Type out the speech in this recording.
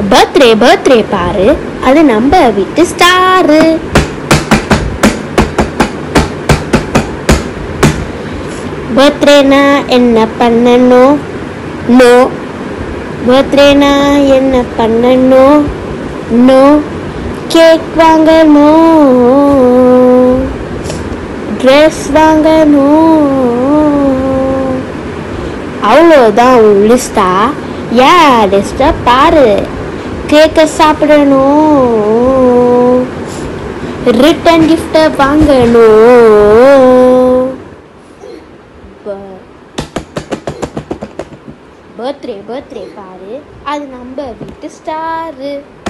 birthday birthday பாரு அது நம்ம வீட்டு ஸ்டாரு பர்த்டேனா என்ன பண்ணணும் நோ பர்த்டேனா என்ன பண்ணணும் நோ கேக் வாங்கணும் ட்ரெஸ் வாங்கணும் அவ்வளோதான் உன் லிஸ்டா ஏன் லிஸ்ட்டை பாரு கேக்கை சாப்பிடணும் ரிட்டன் கிஃப்டை வாங்கணும் பர்த்டே பர்த்டே பாரு அது நம்ம வீட்டு ஸ்டாரு